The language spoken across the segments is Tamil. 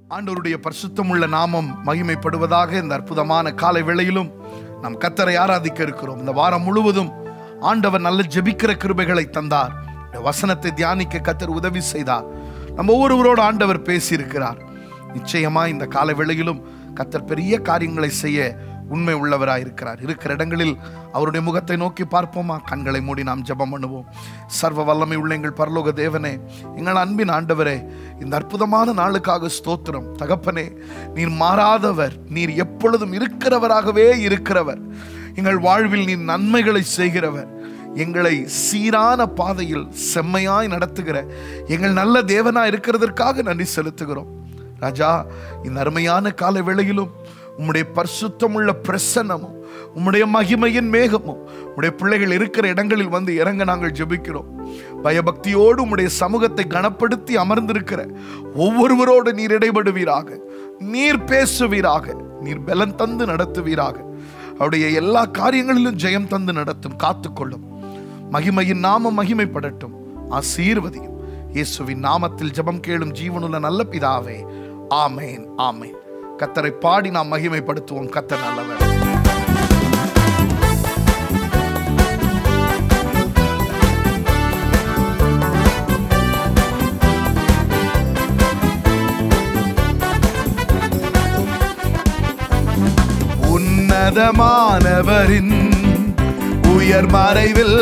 ஆண்டவருடைய பரிசுத்தமுள்ள நாமம் மகிமைப்படுவதாக இந்த அற்புதமான காலை வேளையிலும் நாம் கத்தரை ஆராதிக்க இருக்கிறோம் இந்த வாரம் முழுவதும் ஆண்டவர் நல்ல ஜெபிக்கிற கிருபைகளை தந்தார் இந்த வசனத்தை தியானிக்க கத்தர் உதவி செய்தார் நம்ம ஒவ்வொருவரோடு ஆண்டவர் பேசியிருக்கிறார் நிச்சயமா இந்த காலை வேளையிலும் கத்தர் பெரிய காரியங்களை செய்ய உண்மை உள்ளவராய் இருக்கிறார் இருக்கிற இடங்களில் அவருடைய முகத்தை நோக்கி பார்ப்போமா கண்களை மூடி நாம் ஜெபம் பண்ணுவோம் சர்வ வல்லமை உள்ள எங்கள் பரலோக தேவனே எங்கள் அன்பின் ஆண்டவரே இந்த அற்புதமான நாளுக்காக ஸ்தோத்திரம் தகப்பனே நீர் மாறாதவர் நீர் எப்பொழுதும் இருக்கிறவராகவே இருக்கிறவர் எங்கள் வாழ்வில் நீர் நன்மைகளை செய்கிறவர் எங்களை சீரான பாதையில் செம்மையாய் நடத்துகிற எங்கள் நல்ல தேவனா இருக்கிறதற்காக நன்றி செலுத்துகிறோம் ராஜா இந்த அருமையான கால வேளையிலும் உம்முடைய பரிசுத்தமுள்ள பிரசன்னமும் உம்முடைய மகிமையின் மேகமும் உம்முடைய பிள்ளைகள் இருக்கிற இடங்களில் வந்து இறங்க நாங்கள் ஜெபிக்கிறோம் பயபக்தியோடு உம்முடைய சமூகத்தை கனப்படுத்தி அமர்ந்திருக்கிற ஒவ்வொருவரோடு நீர் இடைபடுவீராக நீர் பேசுவீராக நீர் பலன் தந்து நடத்துவீராக அவருடைய எல்லா காரியங்களிலும் ஜெயம் தந்து நடத்தும் காத்துக்கொள்ளும் மகிமையின் நாமம் மகிமைப்படட்டும் ஆசீர்வதியும் இயேசுவின் நாமத்தில் ஜெபம் கேளும் ஜீவனுள்ள நல்ல பிதாவே ஆமேன் ஆமேன் கத்தரை பாடி நாம் மகிமைப்படுத்துவோம் கத்தர் நல்லவர் உன்னதமானவரின் உயர் மறைவில்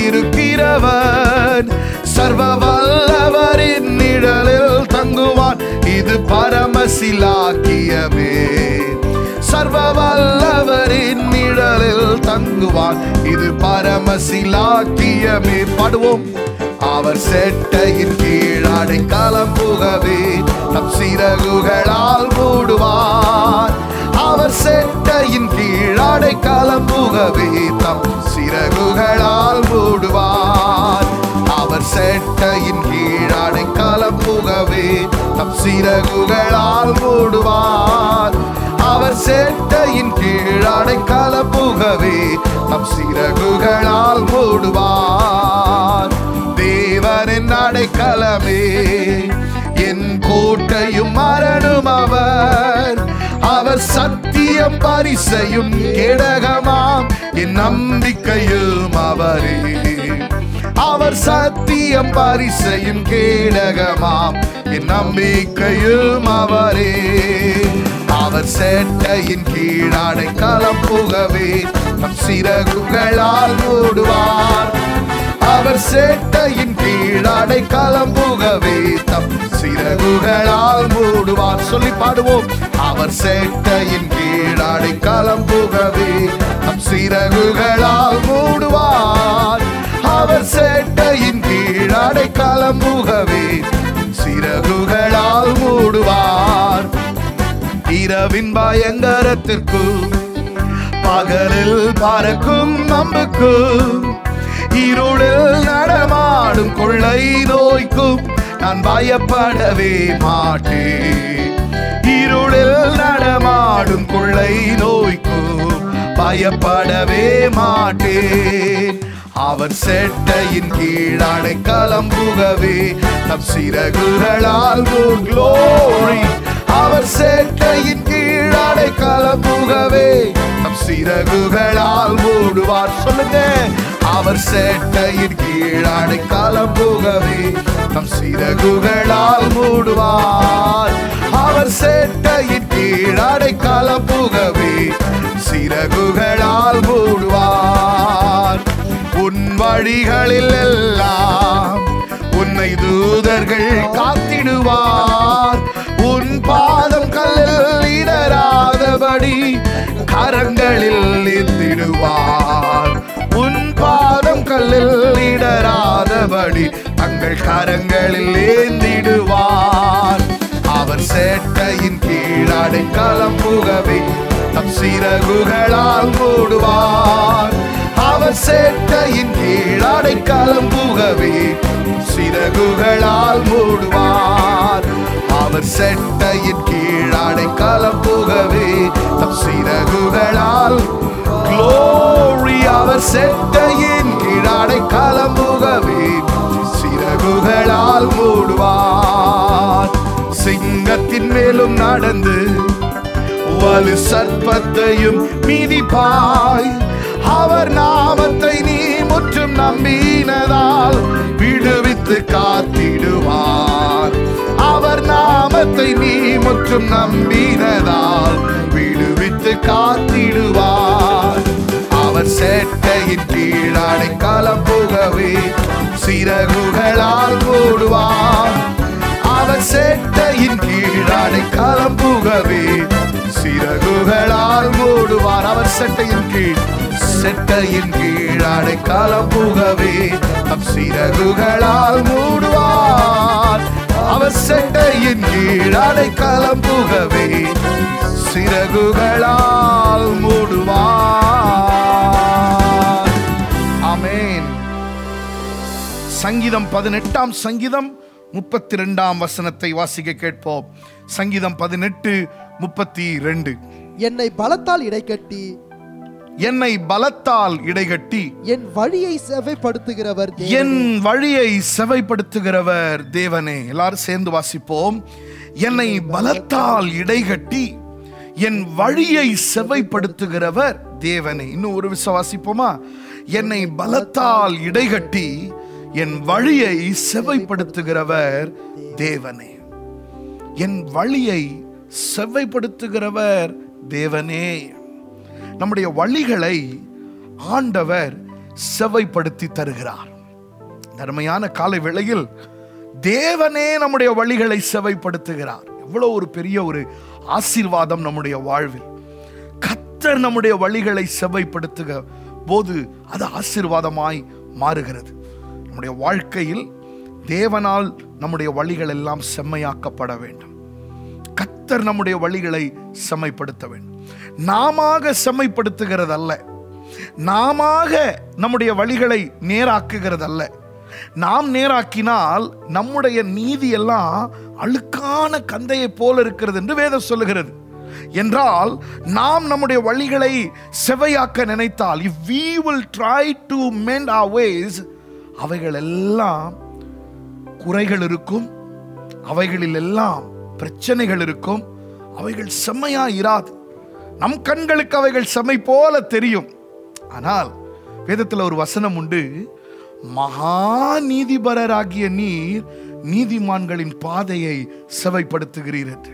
இருக்கிறவன் சர்வ வல்லவரின் நிழலில் தங்குவான் இது பரமசிலாக்கியமே சர்வ வல்லவரின் நிழலில் தங்குவான் இது பரமசிலாக்கியமே பாடுவோம் அவர் செட்டையின் கீழாடை கலம்புகவே தம் சிறகுகளால் மூடுவார் அவர் செட்டையின் கீழாடை கலம்புகவே தம் சிறகுகளால் மூடுவார் அவர் செட்டையின் கீழாடை கலம்புகவே தம் சிறகுகளால் மூடுவார் அவர் செட்டையின் கீழாடை கலப்புகவே தம் சிறகுகளால் மூடுவார் தேவனின் அடைக்கலமே என் கோட்டையும் மரணும் அவர் அவர் சத்தியம் பரிசையும் கேடகமாம் என் நம்பிக்கையும் அவரே அவர் சத்தியம் பரிசையும் கேடகமாம் என் நம்பிக்கையும் அவரே அவர் சேட்டையின் கீழாடை கலப்புகவே நம் சிறகுகளால் மூடுவார் அவர் சேட்டையின் கீழாடை கலம்புகவே தம் சிறகுகளால் மூடுவார் சொல்லி பாடுவோம் அவர் சேட்டையின் கீழாடை கலம்புகவே தம் சிறகுகளால் மூடுவார் அவர் சேட்டையின் கீழாடை கலம்புகவே சிறகுகளால் மூடுவார் இரவின் பயங்கரத்திற்கும் பகலில் பறக்கும் நம்புக்கும் இருளில் நடமாடும் கொள்ளை நோய்க்கும் நான் பயப்படவே மாட்டேன் இருளில் நடமாடும் கொள்ளை நோய்க்கும் பயப்படவே மாட்டேன் அவர் செட்டையின் கீழாடை கலம்புகவே தம் சிறகுகளால் க்ளோரி அவர் சேட்டையின் கீழாடை கலப்புகவே நம் சிறகுகளால் மூடுவார் சொல்லுங்க அவர் சேட்டையின் கீழாடை கலப்புகவே நம் சிறகுகளால் மூடுவார் அவர் சேட்டையின் கீழாடை கலப்புகவே சிறகுகளால் மூடுவார் உன் வழிகளில் எல்லாம் உன்னை தூதர்கள் காத்திடுவார் உன் பாதம் கல்லில் இடராதபடி கரங்களில் ஏந்திடுவார் உன் பாதம் கல்லில் இடராதபடி தங்கள் கரங்களில் ஏந்திடுவார் அவர் சேட்டையின் கீழாடை கலம்புகவே தம் சிறகுகளால் மூடுவார் அவர் சேட்டையின் கீழாடை கலம்புகவே சிறகுகளால் மூடுவார் அவர் செட்டையின் கீழாடை கலம்புகவே தம் சிறகுகளால் க்ளோரி அவர் செட்டையின் கீழாடை கலம்புகவே சிறகுகளால் மூடுவார் சிங்கத்தின் மேல் மேலும் நடந்து வலு சர்ப்பத்தையும் மிதிப்பாய் அவர் நாமத்தை நீ முற்றும் நம்பினதால் விடுவித்து காத்திடுவார் அவர் நாமத்தை நீ முற்றும் நம்பினதால் விடுவித்து காத்திடுவார் அவர் சேட்டையின் கீழாடை கலப்புகவே சிறகுகளால் மூடுவார் அவர் சேட்டையின் கீழாடை கலப்புகவே சிறகுகளால் மூடுவார் அவர் செட்டையின் கீழ் செட்டையின் கீழாடை கலப்புகவே நம் சிறகுகளால் மூடுவார் அவர் செட்டையின் கீழாடை கலப்புகவே சிறகுகளால் மூடுவார் ஆமென் சங்கீதம் பதினெட்டாம் சங்கீதம் முப்பத்தி ரெண்டாம் வசனத்தை வாசிக்க கேட்போம் சங்கீதம் பதினெட்டு முப்பத்தி ரெண்டு என்னை பலத்தால் இடைக்கட்டி என்னை பலத்தால் இடைகட்டி என் வழியை செவைப்படுத்துகிறவர் தேவனே. என் வழியை செவைப்படுத்துகிறவர் தேவனே எல்லாரும் சேர்ந்து வாசிப்போம் என்னை பலத்தால் இடைகட்டி என் வழியை செவைப்படுத்துகிறவர் தேவனே இன்னும் ஒரு விஷயம் வாசிப்போமா என்னை பலத்தால் இடைகட்டி என் வழியை செவைப்படுத்துகிறவர் தேவனே என் வழியை செவ்வைப்படுத்துகிறவர் தேவனே நம்முடைய வழிகளை ஆண்டவர் செவ்வைப்படுத்தி தருகிறார் தர்மையான காலை வேளையில் தேவனே நம்முடைய வழிகளை செவைப்படுத்துகிறார் எவ்வளவு ஒரு பெரிய ஒரு ஆசீர்வாதம் நம்முடைய வாழ்வில் கத்தர் நம்முடைய வழிகளை செவைப்படுத்துக போது அது ஆசீர்வாதமாய் மாறுகிறது நம்முடைய வாழ்க்கையில் தேவனால் நம்முடைய வழிகள் எல்லாம் செம்மையாக்கப்பட வேண்டும் கத்தர் நம்முடைய வழிகளை செம்மைப்படுத்த வேண்டும் நாமாக செம்மைப்படுத்துகிறது அல்ல நாமாக நம்முடைய வழிகளை நேராக்குகிறது அல்ல நாம் நேராக்கினால் நம்முடைய நீதி எல்லாம் அழுக்கான கந்தையை போல இருக்கிறது என்று வேதம் சொல்லுகிறது என்றால் நாம் நம்முடைய வழிகளை செவையாக்க நினைத்தால் if we will try to mend our ways அவைகள் எல்லாம் குறைகள் இருக்கும் அவைகளில் எல்லாம் பிரச்சனைகள் இருக்கும் அவைகள் செம்மையா இராது நம் கண்களுக்கு அவைகள் செம்மை போல தெரியும் ஆனால் வேதத்தில் ஒரு வசனம் உண்டு மகா நீதிபரராகிய நீர் நீதிமான்களின் பாதையை செவைப்படுத்துகிறீர் என்று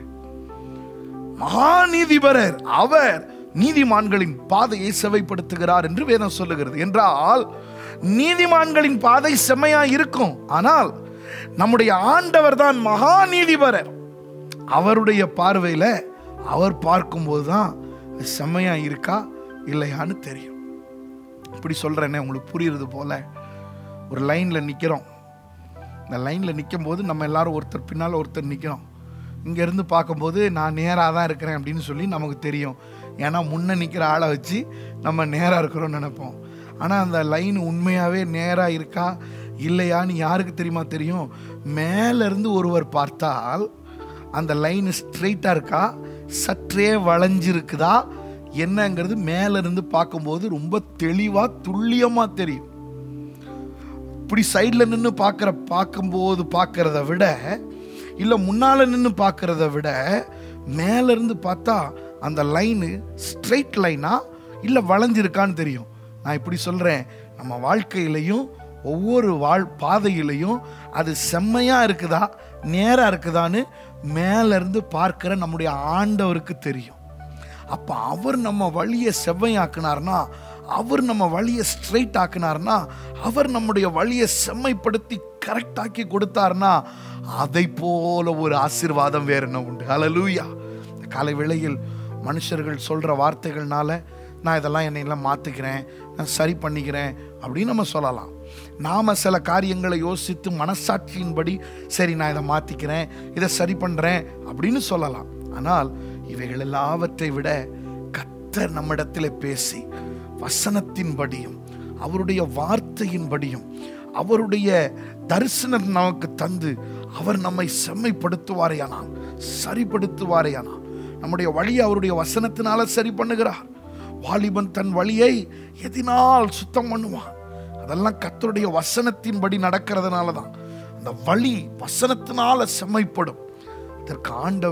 மகா நீதிபரர் அவர் நீதிமான்களின் பாதையை செவைப்படுத்துகிறார் என்று வேதம் சொல்லுகிறது என்றால் நீதிமான்களின் பாதை செம்மையா இருக்கும் ஆனால் நம்முடைய ஆண்டவர் தான் மகா நீதிபரர் அவருடைய பார்வையில அவர் பார்க்கும்போது தான் அது செம்மையா இருக்கா இல்லையான்னு தெரியும் இப்படி சொல்றேனே உங்களுக்கு புரியுறது போல ஒரு லைன்ல நிக்கிறோம் இந்த லைன்ல நிற்கும் போது நம்ம எல்லாரும் ஒருத்தர் பின்னால் ஒருத்தர் நிற்கிறோம் இங்கேருந்து பார்க்கும்போது நான் நேராக தான் இருக்கிறேன் அப்படின்னு சொல்லி நமக்கு தெரியும் ஏன்னா முன்ன நிற்கிற ஆளை வச்சு நம்ம நேராக இருக்கிறோம்னு நினைப்போம் ஆனால் அந்த லைன் உண்மையாகவே நேராக இருக்கா இல்லையான்னு யாருக்கு தெரியுமா தெரியும் மேலேருந்து ஒருவர் பார்த்தால் அந்த லைன் ஸ்ட்ரெயிட்டாக இருக்கா சற்றே வளைஞ்சிருக்குதா என்னங்கிறது மேலேருந்து பார்க்கும்போது ரொம்ப தெளிவாக துல்லியமாக தெரியும் இப்படி சைடில் நின்று பார்க்குற பார்க்கும்போது பார்க்கறத விட இல்லை முன்னால் நின்று பார்க்கறத விட மேலேருந்து பார்த்தா அந்த லைனு ஸ்ட்ரெயிட் லைனா இல்லை வளைஞ்சிருக்கான்னு தெரியும் நான் இப்படி சொல்கிறேன் நம்ம வாழ்க்கையிலையும் ஒவ்வொரு வாழ் பாதையிலையும் அது செம்மையாக இருக்குதா நேராக இருக்குதான்னு மேலேருந்து பார்க்குற நம்முடைய ஆண்டவருக்கு தெரியும் அப்போ அவர் நம்ம வழியை செவ்வையாக்குனார்னா அவர் நம்ம வழியை ஸ்ட்ரைட் ஆக்குனார்னா அவர் நம்முடைய வழியை செம்மைப்படுத்தி கரெக்ட் ஆக்கி கொடுத்தார்னா அதை போல ஒரு ஆசீர்வாதம் வேற என்ன உண்டு ஹalleluya இந்த காலை வேளையில் மனுஷர்கள் சொல்ற வார்த்தைகள்னால நான் இதெல்லாம் என்னையெல்லாம் மாற்றிக்கிறேன் நான் சரி பண்ணிக்கிறேன் அப்படின்னு நம்ம சொல்லலாம் நாம் சில காரியங்களை யோசித்து மனசாட்சியின்படி சரி நான் இதை மாற்றிக்கிறேன் இதை சரி பண்ணுறேன் அப்படின்னு சொல்லலாம் ஆனால் இவைகள் எல்லாவற்றை விட கத்தர் நம்மிடத்தில் பேசி வசனத்தின்படியும் அவருடைய வார்த்தையின்படியும் அவருடைய தரிசனம் நமக்கு தந்து அவர் நம்மை செம்மைப்படுத்துவாரேயானால் சரிப்படுத்துவாரேயானால் நம்முடைய வழியை அவருடைய வசனத்தினால சரி பண்ணுகிறார் வாலிபன் தன் வழியை எதினால் சுத்தம் பண்ணுவான் அதெல்லாம் கர்த்தருடைய வசனத்தின்படி நடக்கிறதுனால தான் அந்த வழி வசனத்தினால செம்மைப்படும் அதற்கு ஆண்டவர்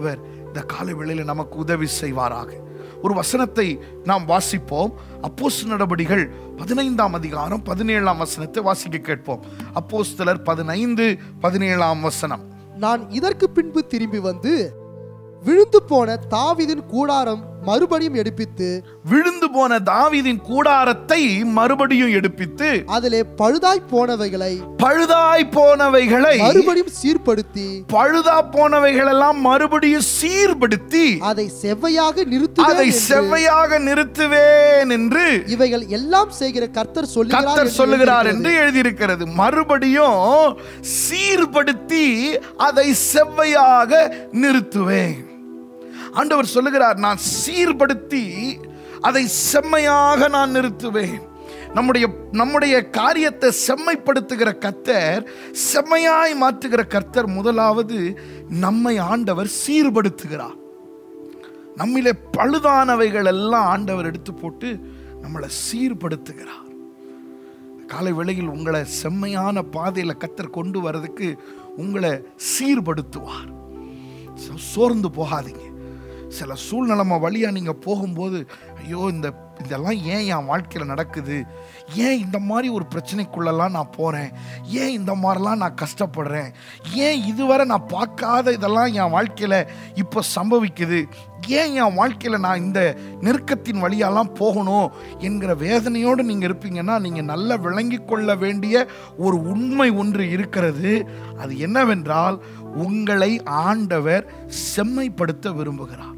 இந்த காலை வேளையில் நமக்கு உதவி செய்வாராக ஒரு வசனத்தை நாம் வாசிப்போம் அப்போஸ் நடபடிகள் பதினைந்தாம் அதிகாரம் பதினேழாம் வசனத்தை வாசிக்க கேட்போம் அப்போஸ்தலர் பதினைந்து பதினேழாம் வசனம் நான் இதற்கு பின்பு திரும்பி வந்து விழுந்து போன தாவீதின் கூடாரம் மறுபடியும் எடுப்பித்து விழுந்து போன தாவீதின் கூடாரத்தை மறுபடியும் எடுப்பித்து அதிலே பழுதாய் போனவைகளை பழுதாய் போனவைகளை மறுபடியும் சீர்படுத்தி பழுதா போனவைகள் எல்லாம் மறுபடியும் சீர்படுத்தி அதை செவ்வையாக அதை நிறுத்துவேன் என்று செவ்வையாக நிறுத்துவேன் என்று இவைகள் எல்லாம் செய்கிற கர்த்தர் சொல்லுகிறார் கர்த்தர் என்று சொல்லுகிறார் என்று எழுதியிருக்கிறது. எழுதியிருக்கிறது மறுபடியும் சீர்படுத்தி அதை செவ்வையாக நிறுத்துவேன் ஆண்டவர் சொல்லுகிறார் நான் சீர்படுத்தி அதை செம்மையாக நான் நிறுத்துவேன் நம்முடைய நம்முடைய காரியத்தை செம்மைப்படுத்துகிற கர்த்தர் செம்மையாய் மாற்றுகிற கர்த்தர் முதலாவது நம்மை ஆண்டவர் சீர்படுத்துகிறார் நம்மிலே பழுதானவைகள் எல்லாம் ஆண்டவர் எடுத்து போட்டு நம்மளை சீர்படுத்துகிறார் காலை வேளையில் உங்களை செம்மையான பாதையில் கத்தர் கொண்டு வர்றதுக்கு உங்களை சீர்படுத்துவார் சோ- சோர்ந்து போகாதீங்க சில சூழ்நிலைமை வழியாக நீங்கள் போகும்போது ஐயோ இந்த இதெல்லாம் ஏன் என் வாழ்க்கையில் நடக்குது ஏன் இந்த மாதிரி ஒரு பிரச்சனைக்குள்ளெல்லாம் நான் போகிறேன் ஏன் இந்த மாதிரிலாம் நான் கஷ்டப்படுறேன் ஏன் இதுவரை நான் பார்க்காத இதெல்லாம் என் வாழ்க்கையில் இப்போ சம்பவிக்குது ஏன் என் வாழ்க்கையில் நான் இந்த நெருக்கத்தின் வழியெல்லாம் போகணும் என்கிற வேதனையோடு நீங்கள் இருப்பீங்கன்னா நீங்கள் நல்லா விளங்கி கொள்ள வேண்டிய ஒரு உண்மை ஒன்று இருக்கிறது அது என்னவென்றால் உங்களை ஆண்டவர் செம்மைப்படுத்த விரும்புகிறார்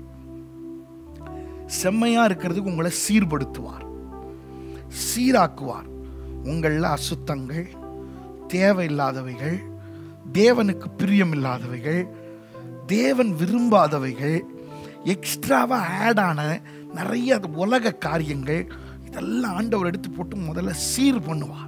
செம்மையா இருக்கிறதுக்கு உங்களை சீர்படுத்துவார் சீராக்குவார் உங்களில் அசுத்தங்கள் தேவையில்லாதவைகள் தேவனுக்கு பிரியமில்லாதவைகள் தேவன் விரும்பாதவைகள் எக்ஸ்ட்ராவா ஆட் ஆன நிறைய அது உலக காரியங்கள் இதெல்லாம் ஆண்டவர் எடுத்து போட்டு முதல்ல சீர் பண்ணுவார்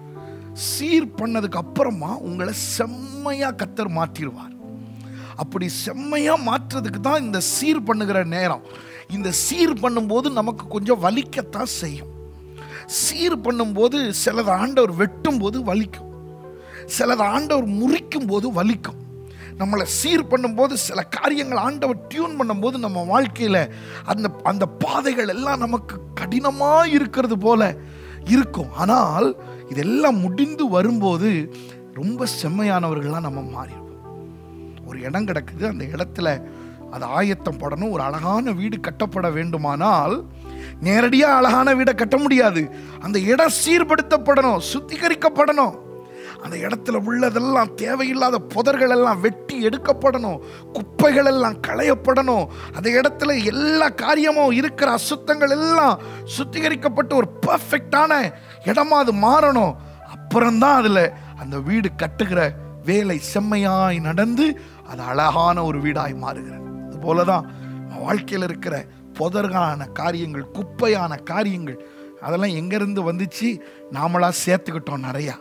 சீர் பண்ணதுக்கு அப்புறமா உங்களை செம்மையா கத்தர் மாற்றிடுவார் அப்படி செம்மையா மாற்றுறதுக்கு தான் இந்த சீர் பண்ணுகிற நேரம் இந்த சீர் பண்ணும்போது நமக்கு கொஞ்சம் வலிக்கத்தான் செய்யும் சீர் பண்ணும்போது சிலது ஆண்டவர் வெட்டும் போது வலிக்கும் சிலது ஆண்டவர் முறிக்கும் போது வலிக்கும் நம்மளை சீர் பண்ணும்போது சில காரியங்கள் ஆண்டவர் டியூன் பண்ணும்போது நம்ம வாழ்க்கையில் அந்த அந்த பாதைகள் எல்லாம் நமக்கு கடினமாக இருக்கிறது போல இருக்கும் ஆனால் இதெல்லாம் முடிந்து வரும்போது ரொம்ப செம்மையானவர்களாக நம்ம மாறிடுவோம் ஒரு இடம் கிடக்குது அந்த இடத்துல அது ஆயத்தம் படணும் ஒரு அழகான வீடு கட்டப்பட வேண்டுமானால் நேரடியாக அழகான வீடை கட்ட முடியாது அந்த இடம் சீர்படுத்தப்படணும் சுத்திகரிக்கப்படணும் அந்த இடத்துல உள்ளதெல்லாம் தேவையில்லாத புதர்கள் எல்லாம் வெட்டி எடுக்கப்படணும் குப்பைகள் எல்லாம் களையப்படணும் அந்த இடத்துல எல்லா காரியமும் இருக்கிற அசுத்தங்கள் எல்லாம் சுத்திகரிக்கப்பட்டு ஒரு பர்ஃபெக்டான இடமா அது மாறணும் அப்புறம்தான் அதில் அந்த வீடு கட்டுகிற வேலை செம்மையாய் நடந்து அது அழகான ஒரு வீடாய் மாறுகிறது அதுபோல தான் வாழ்க்கையில் இருக்கிற புதர்கான காரியங்கள் குப்பையான காரியங்கள் அதெல்லாம் எங்கேருந்து வந்துச்சு நாமளா சேர்த்துக்கிட்டோம் நிறையா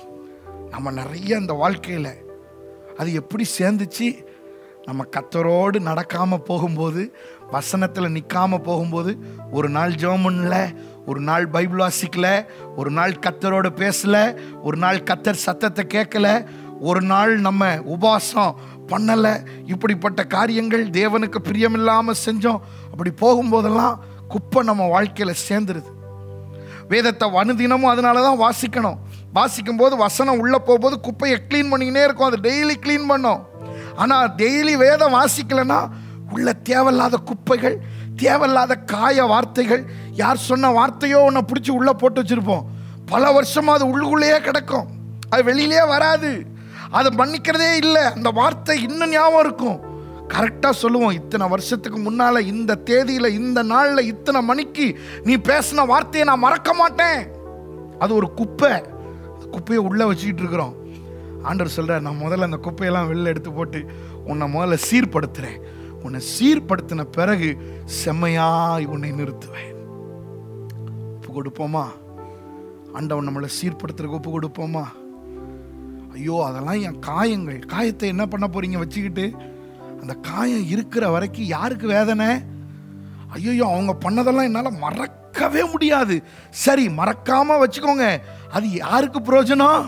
நம்ம நிறைய அந்த வாழ்க்கையில் அது எப்படி சேர்ந்துச்சு நம்ம கத்தரோடு நடக்காமல் போகும்போது வசனத்தில் நிற்காம போகும்போது ஒரு நாள் ஜோமன்ல ஒரு நாள் பைபிள் வாசிக்கல ஒரு நாள் கத்தரோடு பேசல ஒரு நாள் கத்தர் சத்தத்தை கேட்கல ஒரு நாள் நம்ம உபாசம் பண்ணலை இப்படிப்பட்ட காரியங்கள் தேவனுக்கு பிரியமில்லாமல் செஞ்சோம் அப்படி போகும்போதெல்லாம் குப்பை நம்ம வாழ்க்கையில் சேர்ந்துருது வேதத்தை அனுதினமும் அதனால தான் வாசிக்கணும் வாசிக்கும் போது வசனம் உள்ளே போகும்போது குப்பையை க்ளீன் பண்ணிக்கினே இருக்கும் அது டெய்லி க்ளீன் பண்ணோம் ஆனால் டெய்லி வேதம் வாசிக்கலைன்னா உள்ள தேவையில்லாத குப்பைகள் தேவையில்லாத காய வார்த்தைகள் யார் சொன்ன வார்த்தையோ ஒன்றை பிடிச்சி உள்ளே போட்டு வச்சுருப்போம் பல வருஷமா அது உள்ளுக்குள்ளேயே கிடக்கும் அது வெளியிலே வராது அதை மன்னிக்கிறதே இல்லை அந்த வார்த்தை இன்னும் ஞாபகம் இருக்கும் கரெக்டாக சொல்லுவோம் இத்தனை வருஷத்துக்கு முன்னால் இந்த தேதியில் இந்த நாளில் இத்தனை மணிக்கு நீ பேசின வார்த்தையை நான் மறக்க மாட்டேன் அது ஒரு குப்பை அந்த குப்பையை உள்ளே வச்சுக்கிட்டு இருக்கிறோம் ஆண்டவர் சொல்கிறார் நான் முதல்ல அந்த குப்பையெல்லாம் வெளில எடுத்து போட்டு உன்னை முதல்ல சீர்படுத்துகிறேன் உன்னை சீர்படுத்தின பிறகு செம்மையாய் உன்னை நிறுத்துவேன் ஒப்பு கொடுப்போமா ஆண்டவன் நம்மளை சீர்படுத்துறதுக்கு ஒப்பு கொடுப்போமா ஐயோ அதெல்லாம் என் காயங்கள் காயத்தை என்ன பண்ண போறீங்க வச்சுக்கிட்டு அந்த காயம் இருக்கிற வரைக்கும் யாருக்கு வேதனை ஐயோ அவங்க பண்ணதெல்லாம் என்னால் மறக்கவே முடியாது சரி மறக்காம வச்சுக்கோங்க அது யாருக்கு பிரயோஜனம்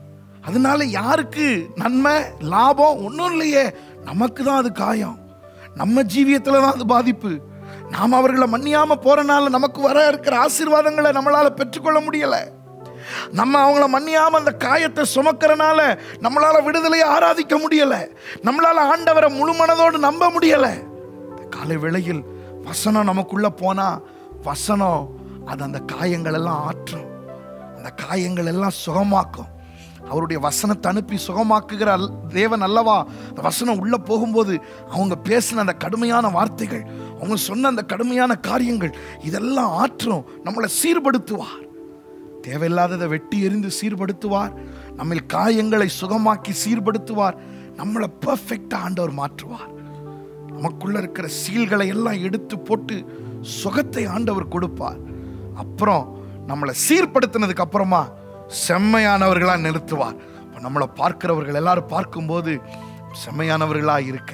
அதனால யாருக்கு நன்மை லாபம் ஒன்றும் இல்லையே நமக்கு தான் அது காயம் நம்ம ஜீவியத்துல தான் அது பாதிப்பு நாம் அவர்களை மன்னியாம போறனால நமக்கு வர இருக்கிற ஆசீர்வாதங்களை நம்மளால பெற்றுக்கொள்ள முடியல நம்ம அவங்கள மன்னியாம அந்த காயத்தை சுமக்கிறனால நம்மளால விடுதலையை ஆராதிக்க முடியல நம்மளால ஆண்டவரை முழு மனதோடு நம்ப முடியல காலை வேளையில் வசனம் நமக்குள்ள போனா வசனம் அது அந்த காயங்கள் எல்லாம் ஆற்றும் அந்த காயங்கள் எல்லாம் சுகமாக்கும் அவருடைய வசனத்தை அனுப்பி சுகமாக்குகிற அல்- தேவன் அல்லவா அந்த வசனம் உள்ள போகும்போது அவங்க பேசின அந்த கடுமையான வார்த்தைகள் அவங்க சொன்ன அந்த கடுமையான காரியங்கள் இதெல்லாம் ஆற்றும் நம்மளை சீர்படுத்துவார் தேவையில்லாததை வெட்டி எறிந்து சீர்படுத்துவார் நம்மில் காயங்களை சுகமாக்கி சீர்படுத்துவார் நம்மளை பர்ஃபெக்டா ஆண்டவர் மாற்றுவார் நமக்குள்ள இருக்கிற சீல்களை எல்லாம் எடுத்து போட்டு சுகத்தை ஆண்டவர் கொடுப்பார் அப்புறம் நம்மளை சீர்படுத்தினதுக்கு அப்புறமா செம்மையானவர்களா நிறுத்துவார் அப்ப நம்மளை பார்க்கிறவர்கள் எல்லாரும் பார்க்கும்போது செம்மையானவர்களா இருக்க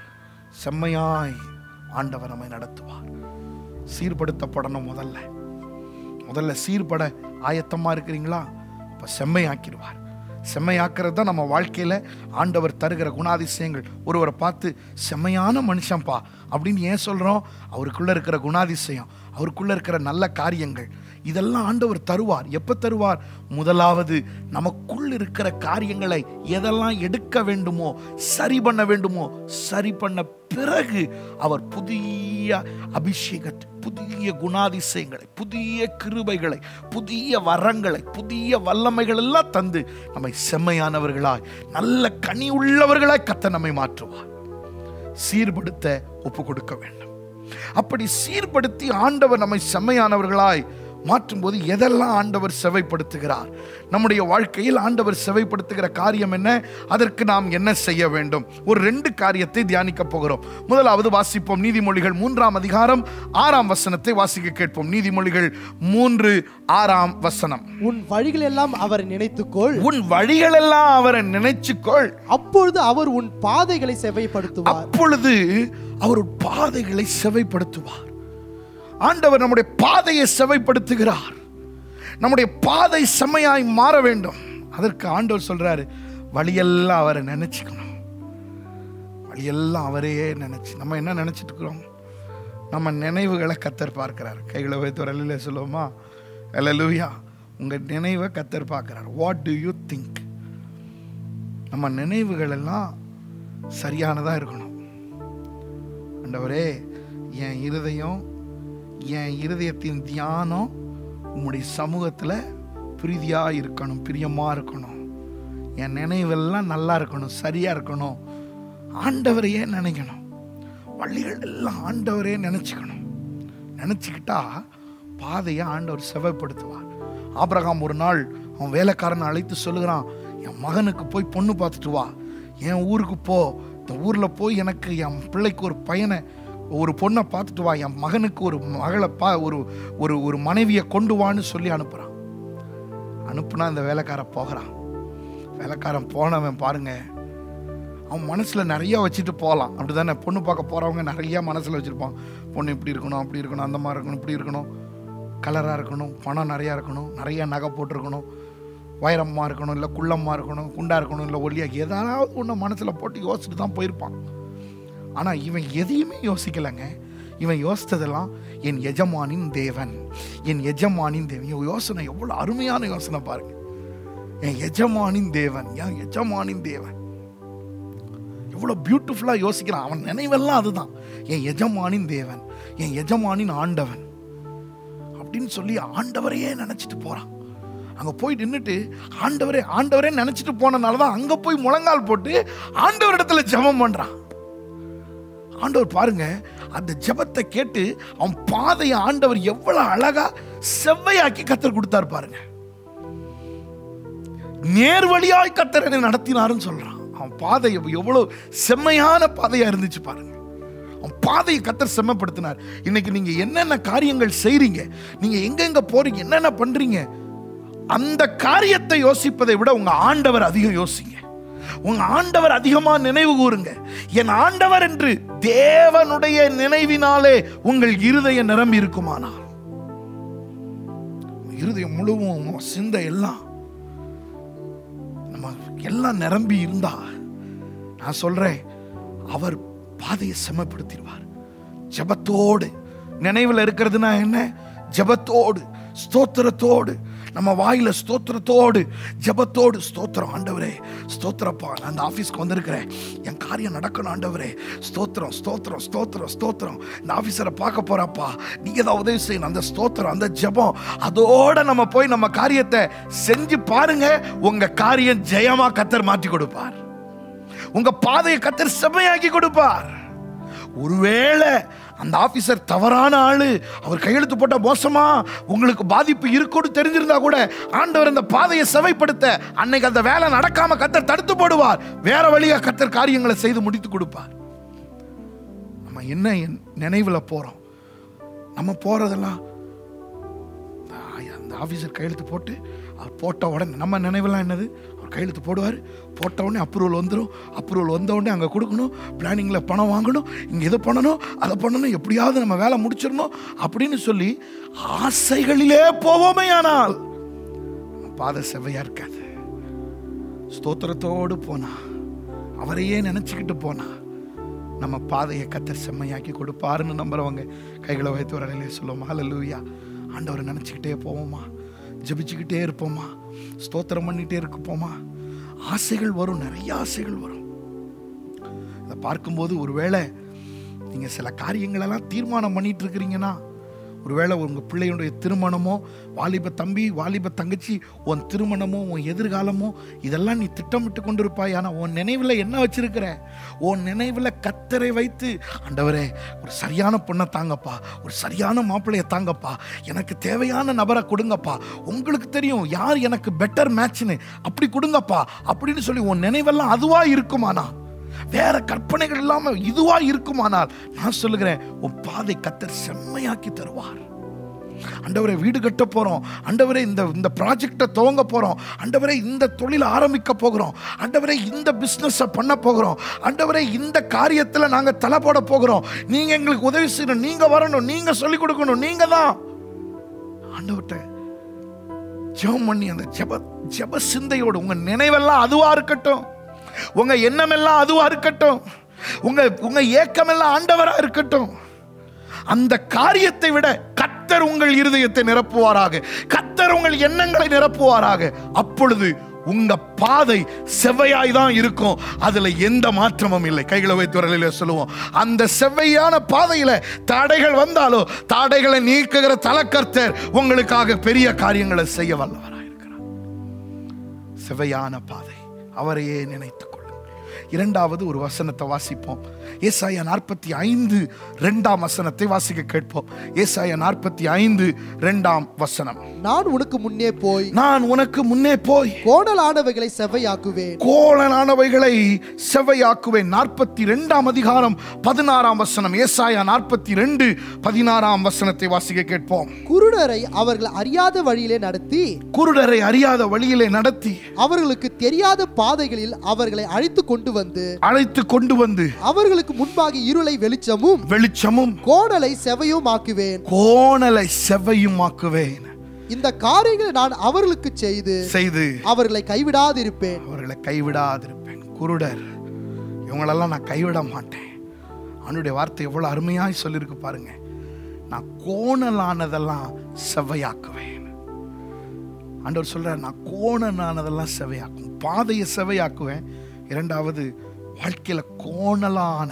செம்மையாய் ஆண்டவர் நம்மை நடத்துவார் சீர்படுத்தப்படணும் முதல்ல முதல்ல சீர்பட ஆயத்தமா இருக்கிறீங்களா அப்ப செம்மையாக்கிடுவார் செம்மையாக்குறது தான் நம்ம வாழ்க்கையில ஆண்டவர் தருகிற குணாதிசயங்கள் ஒருவரை பார்த்து செம்மையான மனுஷன்ப்பா அப்படின்னு ஏன் சொல்றோம் அவருக்குள்ள இருக்கிற குணாதிசயம் அவருக்குள்ள இருக்கிற நல்ல காரியங்கள் இதெல்லாம் ஆண்டவர் தருவார் எப்ப தருவார் முதலாவது நமக்குள் இருக்கிற காரியங்களை எதெல்லாம் எடுக்க வேண்டுமோ சரி பண்ண வேண்டுமோ சரி பண்ண பிறகு அவர் புதிய அபிஷேகத்தை புதிய குணாதிசயங்களை புதிய கிருபைகளை புதிய வரங்களை புதிய வல்லமைகள் எல்லாம் தந்து நம்மை செம்மையானவர்களாய் நல்ல கனி உள்ளவர்களாய் கத்த நம்மை மாற்றுவார் சீர்படுத்த ஒப்பு கொடுக்க வேண்டும் அப்படி சீர்படுத்தி ஆண்டவர் நம்மை செம்மையானவர்களாய் மாற்றும்போது எதெல்லாம் ஆண்டவர் செவைப்படுத்துகிறார் நம்முடைய வாழ்க்கையில் ஆண்டவர் செவைப்படுத்துகிற காரியம் என்ன அதற்கு நாம் என்ன செய்ய வேண்டும் ஒரு ரெண்டு காரியத்தை தியானிக்க போகிறோம் முதலாவது வாசிப்போம் நீதிமொழிகள் மூன்றாம் அதிகாரம் ஆறாம் வசனத்தை வாசிக்க கேட்போம் நீதிமொழிகள் மூன்று ஆறாம் வசனம் உன் வழிகள் எல்லாம் அவர் நினைத்துக்கொள் உன் வழிகளெல்லாம் அவரை நினைச்சுக்கொள் அப்பொழுது அவர் உன் பாதைகளை செவைப்படுத்துவார் அப்பொழுது அவர் பாதைகளை செவைப்படுத்துவார் ஆண்டவர் நம்முடைய பாதையை செவைப்படுத்துகிறார் நம்முடைய பாதை செம்மையாய் மாற வேண்டும் அதற்கு ஆண்டவர் சொல்றாரு வழியெல்லாம் அவரை நினைச்சுக்கணும் வழியெல்லாம் அவரையே நினைச்சு நம்ம என்ன நினைச்சிட்டு இருக்கிறோம் நம்ம நினைவுகளை கத்தர் பார்க்கிறார் கைகளை வைத்து ஒரு அல்லையில சொல்லுவோமா அல்லூயா உங்க நினைவை கத்தர் பார்க்கிறார் வாட் டு யூ திங்க் நம்ம நினைவுகள் எல்லாம் சரியானதா இருக்கணும் ஆண்டவரே என் இருதயம் என் இருதயத்தின் தியானம் உம்முடைய சமூகத்தில் பிரீதியா இருக்கணும் பிரியமா இருக்கணும் என் நினைவெல்லாம் நல்லா இருக்கணும் சரியா இருக்கணும் ஆண்டவரையே நினைக்கணும் வள்ளிகள் எல்லாம் ஆண்டவரே நினைச்சுக்கணும் நினைச்சுக்கிட்டா பாதையை ஆண்டவர் செவைப்படுத்துவார் ஆபிரகாம் ஒரு நாள் அவன் வேலைக்காரனை அழைத்து சொல்லுகிறான் என் மகனுக்கு போய் பொண்ணு பார்த்துட்டு வா என் ஊருக்கு போ இந்த ஊரில் போய் எனக்கு என் பிள்ளைக்கு ஒரு பையனை ஒரு பொண்ணை பார்த்துட்டு வா என் மகனுக்கு ஒரு மகளை பா ஒரு ஒரு ஒரு மனைவியை கொண்டு வான்னு சொல்லி அனுப்புகிறான் அனுப்புனா இந்த வேலைக்காரன் போகிறான் வேலைக்காரன் போனவன் பாருங்க அவன் மனசில் நிறைய வச்சுட்டு போகலாம் அப்படிதானே பொண்ணு பார்க்க போகிறவங்க நிறைய மனசில் வச்சுருப்பான் பொண்ணு இப்படி இருக்கணும் அப்படி இருக்கணும் அந்த மாதிரி இருக்கணும் இப்படி இருக்கணும் கலராக இருக்கணும் பணம் நிறையா இருக்கணும் நிறைய நகை போட்டிருக்கணும் வைரமாக இருக்கணும் இல்லை குள்ளமாக இருக்கணும் குண்டா இருக்கணும் இல்லை ஒல்லியாக ஏதாவது ஒன்று மனசில் போட்டு யோசிச்சுட்டு தான் போயிருப்பான் ஆனால் இவன் எதையுமே யோசிக்கலைங்க இவன் யோசித்ததெல்லாம் என் எஜமானின் தேவன் என் எஜமானின் தேவன் இவன் யோசனை எவ்வளோ அருமையான யோசனை பாருங்க என் எஜமானின் தேவன் என் எஜமானின் தேவன் எவ்வளோ பியூட்டிஃபுல்லாக யோசிக்கிறான் அவன் நினைவெல்லாம் அதுதான் என் எஜமானின் தேவன் என் எஜமானின் ஆண்டவன் அப்படின்னு சொல்லி ஆண்டவரையே நினச்சிட்டு போகிறான் அங்கே போய் நின்றுட்டு ஆண்டவரே ஆண்டவரே நினச்சிட்டு போனனால தான் அங்கே போய் முழங்கால் போட்டு ஆண்டவரிடத்துல ஜெபம் பண்ணுறான் ஆண்டவர் பாருங்க அந்த ஜெபத்தை கேட்டு அவன் பாதையை ஆண்டவர் எவ்வளவு அழகா செவ்வையாக்கி கத்தர் கொடுத்தார் பாருங்க நேர்வழியாய் கத்தர் என்னை நடத்தினாருன்னு சொல்றான் அவன் பாதை எவ்வளவு செம்மையான பாதையா இருந்துச்சு பாருங்க அவன் பாதையை கத்தர் செம்மப்படுத்தினார் இன்னைக்கு நீங்க என்னென்ன காரியங்கள் செய்றீங்க நீங்க எங்கெங்க போறீங்க என்னென்ன பண்றீங்க அந்த காரியத்தை யோசிப்பதை விட உங்க ஆண்டவர் அதிகம் யோசிங்க உங்க ஆண்டவர் அதிகமா நினைவு கூறுங்க என் ஆண்டவர் என்று தேவனுடைய நினைவினாலே உங்கள் இருதயம் நிரம்பி இருக்குமானால் இருதயம் முழுவதும் உங்க சிந்தை எல்லாம் நம்ம எல்லாம் நிரம்பி இருந்தா நான் சொல்றேன் அவர் பாதையை செமப்படுத்திடுவார் ஜெபத்தோடு நினைவில் இருக்கிறதுனா என்ன ஜெபத்தோடு ஸ்தோத்திரத்தோடு நம்ம வாயில ஸ்தோத்திரத்தோடு ஜெபத்தோடு ஸ்தோத்திரம் ஆண்டவரே ஸ்தோத்திரப்பா நான் அந்த ஆஃபீஸ்க்கு வந்திருக்கிறேன் என் காரியம் நடக்கணும் ஆண்டவரே ஸ்தோத்திரம் ஸ்தோத்திரம் ஸ்தோத்திரம் ஸ்தோத்திரம் இந்த ஆஃபீஸரை பார்க்க போறப்பா நீங்க தான் உதவி செய்யணும் அந்த ஸ்தோத்திரம் அந்த ஜெபம் அதோட நம்ம போய் நம்ம காரியத்தை செஞ்சு பாருங்க உங்க காரியம் ஜெயமா கத்தர் மாற்றி கொடுப்பார் உங்க பாதையை கத்தர் செம்மையாக்கி கொடுப்பார் ஒருவேளை அந்த ஆபீசர் தவறான ஆளு அவர் கையெழுத்து போட்ட மோசமா உங்களுக்கு பாதிப்பு இருக்குன்னு தெரிஞ்சிருந்தா கூட ஆண்டவர் அந்த பாதையை செவைப்படுத்த அன்னைக்கு அந்த வேலை நடக்காம கத்தர் தடுத்து போடுவார் வேற வழியா கத்தர் காரியங்களை செய்து முடித்து கொடுப்பார் நம்ம என்ன என் நினைவுல போறோம் நம்ம போறதெல்லாம் அந்த ஆஃபீஸர் கையெழுத்து போட்டு அவர் போட்ட உடனே நம்ம நினைவெல்லாம் என்னது அவர் கையெழுத்து போடுவார் போட்ட உடனே அப்ரூவல் வந்துடும் அப்ரூவல் வந்த உடனே அங்கே கொடுக்கணும் பிளானிங்கில் பணம் வாங்கணும் இங்கே இதை பண்ணணும் அதை பண்ணணும் எப்படியாவது நம்ம வேலை முடிச்சிடணும் அப்படின்னு சொல்லி ஆசைகளிலே போவோமே ஆனால் நம்ம பாதை செவ்வையா இருக்காது ஸ்தோத்திரத்தோடு போனா அவரையே நினச்சிக்கிட்டு போனா நம்ம பாதையை கத்தர் செம்மையாக்கி கொடுப்பாருன்னு நம்புறவங்க கைகளை வைத்து ஒரு அலையிலே சொல்லுவோம் ஹalleluya ஆண்டவரை நினச்சிக்கிட்டே போவோமா ஜெபிச்சுக்கிட்டே இருப்போமா ஸ்தோத்திரம் பண்ணிகிட்டே இருப்போமா ஆசைகள் வரும் நிறைய ஆசைகள் வரும் இதை பார்க்கும்போது ஒருவேளை நீங்கள் சில காரியங்களெல்லாம் தீர்மானம் பண்ணிட்டு இருக்கிறீங்கன்னா ஒருவேளை உங்கள் பிள்ளையுடைய திருமணமோ வாலிப தம்பி வாலிப தங்கச்சி உன் திருமணமோ உன் எதிர்காலமோ இதெல்லாம் நீ திட்டமிட்டு கொண்டிருப்பாய் ஆனால் உன் நினைவில் என்ன வச்சிருக்கிற உன் நினைவில் கத்தரை வைத்து ஆண்டவரே ஒரு சரியான பொண்ணை தாங்கப்பா ஒரு சரியான மாப்பிள்ளையை தாங்கப்பா எனக்கு தேவையான நபரை கொடுங்கப்பா உங்களுக்கு தெரியும் யார் எனக்கு பெட்டர் மேட்ச்னு அப்படி கொடுங்கப்பா அப்படின்னு சொல்லி உன் நினைவெல்லாம் அதுவா இருக்குமானா வேற கற்பனைகள் இல்லாம இதுவா இருக்குமானால் நான் சொல்லுகிறேன் உன் பாதை கத்தர் செம்மையாக்கி தருவார் அண்டவரே வீடு கட்ட போறோம் அண்டவரே இந்த இந்த ப்ராஜெக்டை துவங்க போறோம் அண்டவரே இந்த தொழில் ஆரம்பிக்க போகிறோம் அண்டவரே இந்த பிஸ்னஸை பண்ண போகிறோம் அண்டவரே இந்த காரியத்தில் நாங்க தலை போட போகிறோம் நீங்க எங்களுக்கு உதவி செய்யணும் நீங்க வரணும் நீங்க சொல்லிக் கொடுக்கணும் நீங்க தான் ஆண்டவர்கிட்ட ஜெபம் பண்ணி அந்த ஜெப ஜெப சிந்தையோடு உங்க நினைவெல்லாம் அதுவா இருக்கட்டும் உங்க எண்ணமெல்லாம் அதுவா இருக்கட்டும் உங்க உங்க ஏக்கமெல்லாம் ஆண்டவரா இருக்கட்டும் அந்த காரியத்தை விட கத்தர் உங்கள் இருதயத்தை நிரப்புவாராக கத்தர் உங்கள் எண்ணங்களை நிரப்புவாராக அப்பொழுது உங்க பாதை செவ்வையாய் தான் இருக்கும் அதுல எந்த மாற்றமும் இல்லை கைகளை வைத்து வரலையில சொல்லுவோம் அந்த செவ்வையான பாதையில தடைகள் வந்தாலோ தடைகளை நீக்குகிற தலக்கர்த்தர் உங்களுக்காக பெரிய காரியங்களை செய்ய வல்லவராயிருக்கிறார் செவ்வையான பாதை அவரையே நினைத்துக் கொள்ளுங்கள் இரண்டாவது ஒரு வசனத்தை வாசிப்போம் ஏசாயா நாற்பத்தி ஐந்து ரெண்டாம் வசனத்தை வாசிக்க கேட்போம் ஏசாயா நாற்பத்தி ஐந்து ரெண்டாம் வசனம் நான் உனக்கு முன்னே போய் நான் உனக்கு முன்னே போய் கோணலானவைகளை செவ்வையாக்குவேன் கோலனானவைகளை செவ்வையாக்குவேன் நாற்பத்தி ரெண்டாம் அதிகாரம் பதினாறாம் வசனம் ஏசாயா நாற்பத்தி ரெண்டு பதினாறாம் வசனத்தை வாசிக்க கேட்போம் குருடரை அவர்கள் அறியாத வழியிலே நடத்தி குருடரை அறியாத வழியிலே நடத்தி அவர்களுக்கு தெரியாத பாதைகளில் அவர்களை அழைத்து கொண்டு வந்து அழைத்து கொண்டு வந்து அவர்களுக்கு முன்பாக இருளை வெளிச்சமும் வெளிச்சமும் கோணலை செவையும் ஆக்குவேன் கோணலை செவ்வையுமாக்குவேன் இந்த காரியங்களை நான் அவர்களுக்கு செய்து செய்து அவர்களை கைவிடாதிருப்பேன் அவர்களை கைவிடாதிருப்பேன் குருடர் இவங்களெல்லாம் நான் கைவிட மாட்டேன் அவனுடைய வார்த்தை எவ்வளவு அருமையாய் சொல்லியிருக்கு பாருங்க நான் கோணலானதெல்லாம் செவ்வையாக்குவேன் ஆண்டவர் சொல்றார் நான் கோணலானதெல்லாம் செவ்வையாக்கும் பாதையை செவ்வையாக்குவேன் இரண்டாவது வாழ்க்கையில கோணலான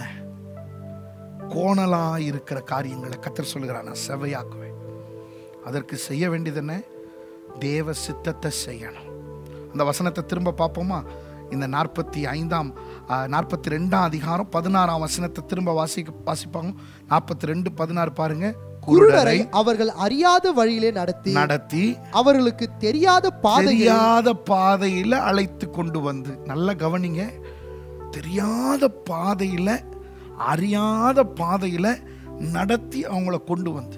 கோணலா இருக்கிற காரியங்களை கத்தர் சொல்லுகிறார் நான் செவ்வையாக்குவேன் அதற்கு செய்ய வேண்டியது என்ன தேவ சித்தத்தை செய்யணும் அந்த வசனத்தை திரும்ப பார்ப்போமா இந்த நாற்பத்தி ஐந்தாம் நாற்பத்தி ரெண்டாம் அதிகாரம் பதினாறாம் வசனத்தை திரும்ப வாசிக்க வாசிப்பாங்க நாற்பத்தி ரெண்டு பதினாறு பாருங்க குருடரை அவர்கள் அறியாத வழியிலே நடத்தி நடத்தி அவர்களுக்கு தெரியாத பாதையில் தெரியாத பாதையில அழைத்து கொண்டு வந்து நல்ல கவனிங்க தெரியாத பாதையில அறியாத பாதையில நடத்தி அவங்கள கொண்டு வந்து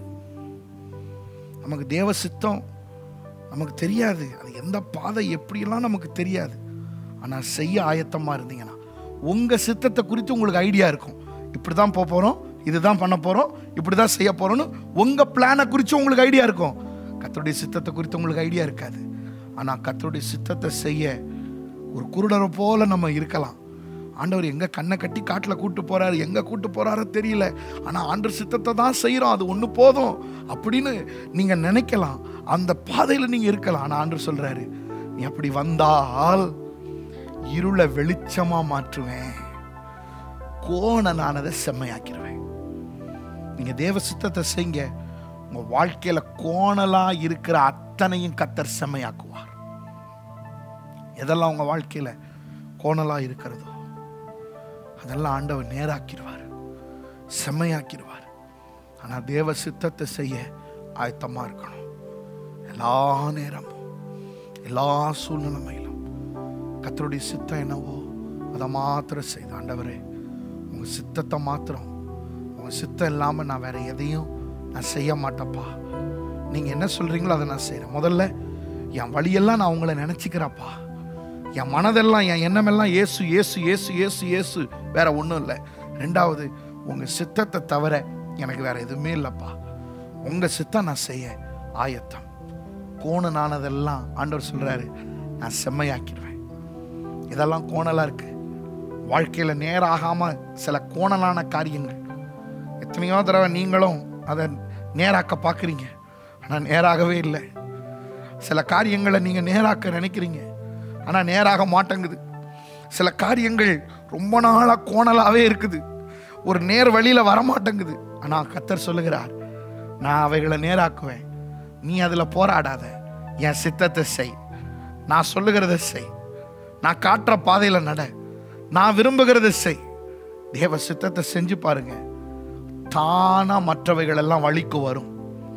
நமக்கு தேவ சித்தம் நமக்கு தெரியாது அது எந்த பாதை எப்படியெல்லாம் நமக்கு தெரியாது ஆனால் செய்ய ஆயத்தமாக இருந்தீங்கன்னா உங்கள் சித்தத்தை குறித்து உங்களுக்கு ஐடியா இருக்கும் இப்படி தான் போக போகிறோம் இதுதான் பண்ண போகிறோம் இப்படி தான் செய்ய போகிறோன்னு உங்கள் பிளானை குறித்து உங்களுக்கு ஐடியா இருக்கும் கத்தருடைய சித்தத்தை குறித்து உங்களுக்கு ஐடியா இருக்காது ஆனால் கத்தருடைய சித்தத்தை செய்ய ஒரு குருடரை போல நம்ம இருக்கலாம் ஆண்டவர் எங்க கண்ணை கட்டி காட்டுல கூட்டு போறாரு எங்க கூட்டு போறாரோ தெரியல ஆனா ஆண்டவர் சித்தத்தை தான் செய்றோம் அது ஒண்ணு போதும் அப்படின்னு நீங்க நினைக்கலாம் அந்த பாதையில நீங்க இருக்கலாம் ஆனா ஆண்டவர் சொல்றாரு நீ அப்படி வந்தால் இருளை வெளிச்சமா மாற்றுவேன் கோணனானதை செம்மையாக்கிடுவேன் நீங்க தேவ சித்தத்தை செய்யுங்க உங்க வாழ்க்கையில கோணலா இருக்கிற அத்தனையும் கத்தர் செம்மையாக்குவார் எதெல்லாம் உங்க வாழ்க்கையில கோணலா இருக்கிறதோ அதெல்லாம் ஆண்டவர் நேராக்கிடுவார் செம்மையாக்கிடுவார் ஆனா தேவ சித்தத்தை செய்ய ஆயத்தமா இருக்கணும் எல்லா நேரமும் எல்லா சூழ்நிலைமையிலும் கத்தருடைய சித்தம் என்னவோ அதை மாத்திரம் செய்து ஆண்டவரே உங்க சித்தத்தை மாத்திரம் உங்க சித்தம் இல்லாம நான் வேற எதையும் நான் செய்ய மாட்டேப்பா நீங்க என்ன சொல்றீங்களோ அதை நான் செய்றேன் முதல்ல என் வழியெல்லாம் நான் உங்களை நினைச்சுக்கிறேன்ப்பா என் மனதெல்லாம் என் எண்ணமெல்லாம் ஏசு ஏசு ஏசு ஏசு ஏசு வேற ஒன்றும் இல்லை ரெண்டாவது உங்க சித்தத்தை தவிர எனக்கு வேற எதுவுமே இல்லைப்பா உங்க சித்தம் நான் செய்ய ஆயத்தம் கோணனானதெல்லாம் ஆண்டவர் சொல்றாரு நான் செம்மையாக்கிடுவேன் இதெல்லாம் கோணலா இருக்கு வாழ்க்கையில நேராகாம சில கோணலான காரியங்கள் எத்தனையோ தடவை நீங்களும் அதை நேராக்க பார்க்குறீங்க ஆனால் நேராகவே இல்லை சில காரியங்களை நீங்க நேராக்க நினைக்கிறீங்க ஆனா நேராக மாட்டேங்குது சில காரியங்கள் ரொம்ப நாளா கோணலாவே இருக்குது ஒரு நேர் வழியில வரமாட்டேங்குது ஆனா கத்தர் சொல்லுகிறார் நான் அவைகளை நேராக்குவேன் நீ அதுல போராடாத என் சித்தத்தை செய் நான் சொல்லுகிறத செய் நான் காட்டுற பாதையில நட நான் விரும்புகிறத செய் தேவ சித்தத்தை செஞ்சு பாருங்க தானா மற்றவைகள் எல்லாம் வழிக்கு வரும்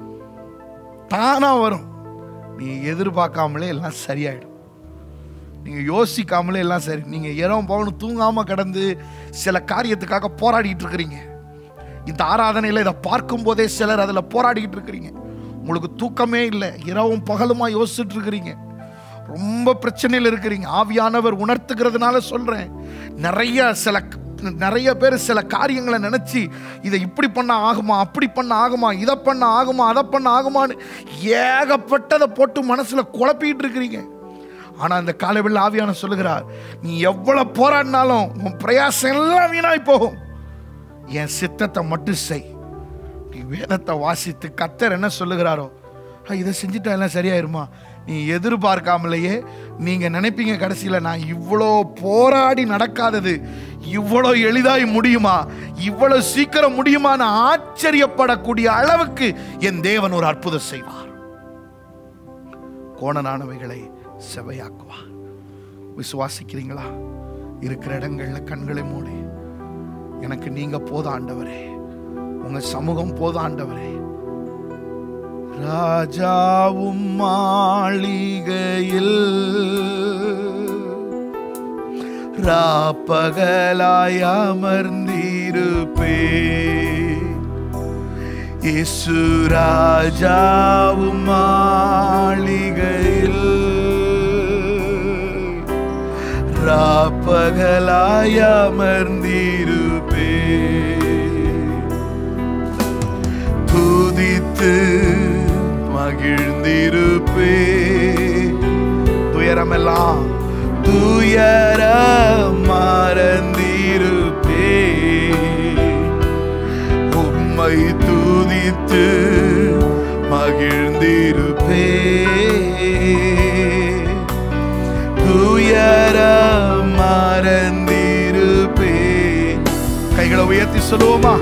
தானா வரும் நீ எதிர்பார்க்காமலே எல்லாம் சரியாயிடும் நீங்க யோசிக்காமலே எல்லாம் சரி நீங்க இரவும் பவனு தூங்காம கடந்து சில காரியத்துக்காக போராடிட்டு இருக்கிறீங்க இந்த ஆராதனையில இதை பார்க்கும் போதே சிலர் அதுல போராடிட்டு இருக்கிறீங்க உங்களுக்கு தூக்கமே இல்லை இரவும் பகலுமா யோசிச்சுட்டு இருக்கிறீங்க ரொம்ப பிரச்சனையில் இருக்கிறீங்க ஆவியானவர் உணர்த்துகிறதுனால சொல்றேன் நிறைய சில நிறைய பேர் சில காரியங்களை நினைச்சு இதை இப்படி பண்ண ஆகுமா அப்படி பண்ண ஆகுமா இதை பண்ண ஆகுமா அதை பண்ண ஆகுமான்னு ஏகப்பட்டதை போட்டு மனசுல குழப்பிட்டு இருக்கிறீங்க ஆனா இந்த காலவில் ஆவியான சொல்லுகிறார் நீ எவ்வளவு போராடினாலும் உன் பிரயாசம் எல்லாம் வீணாய் போகும் என் சித்தத்தை மட்டும் செய் நீ வேதத்தை வாசித்து கத்தர் என்ன சொல்லுகிறாரோ "ஆ, இதை செஞ்சுட்டா எல்லாம் சரியாயிருமா நீ எதிர்பார்க்காமலேயே நீங்க நினைப்பீங்க கடைசியில நான் இவ்வளோ போராடி நடக்காதது இவ்வளோ எளிதாய் முடியுமா இவ்வளவு சீக்கிரம் முடியுமான்னு ஆச்சரியப்படக்கூடிய அளவுக்கு என் தேவன் ஒரு அற்புதம் செய்வார் கோணனானவைகளை செவையாக்குவார் விசுவாசிக்கிறீங்களா இருக்கிற இடங்கள்ல கண்களை மூடி எனக்கு நீங்க போத ஆண்டவரே உங்க சமூகம் போத ஆண்டவரே ராஜாவும் மாளிகையில் ராப்பகலாய் அமர்ந்திருப்பே இசு ராஜாவும் மாளிகையில் ராப்பகலாய் அமர்ந்திருப்பே துதித்து மகிழ்ந்திருப்பே துயரமெல்லாம் துயர மறந்திருப்பே உம்மை துதித்து மகிழ்ந்திருப்பே துயர மறந்திருப்பே கைகளை உயர்த்தி சொல்லுவோமா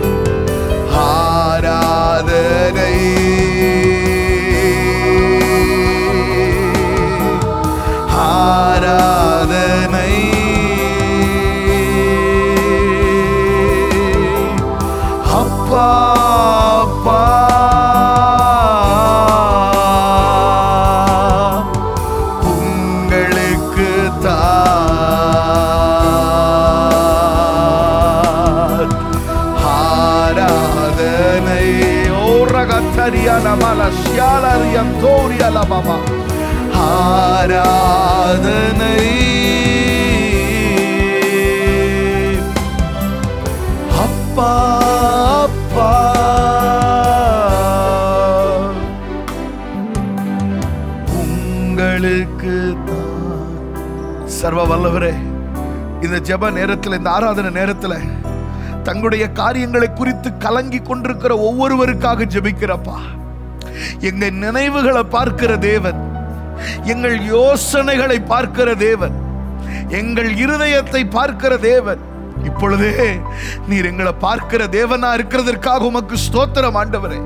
ஆராதனை ஆராதனை அப்பா அப்பா உங்களுக்கு தான் ஆராதனை ஓரகத்தரியான மலசியாலரியம் தோரியல பாபா ஆராதனை அப்பா அப்பா உங்களுக்கு தான் சர்வ வல்லவரே இந்த ஜெப நேரத்தில் இந்த ஆராதனை நேரத்தில் தங்களுடைய காரியங்களை குறித்து கலங்கி கொண்டிருக்கிற ஒவ்வொருவருக்காக ஜெபிக்கிறப்பா எங்க நினைவுகளை பார்க்கிற தேவன் எங்கள் யோசனைகளை பார்க்கிற தேவன் எங்கள் இருதயத்தை பார்க்கிற தேவன் இப்பொழுதே நீர் எங்களை பார்க்கிற தேவனா இருக்கிறதற்காக உமக்கு ஸ்தோத்திரம் ஆண்டவரே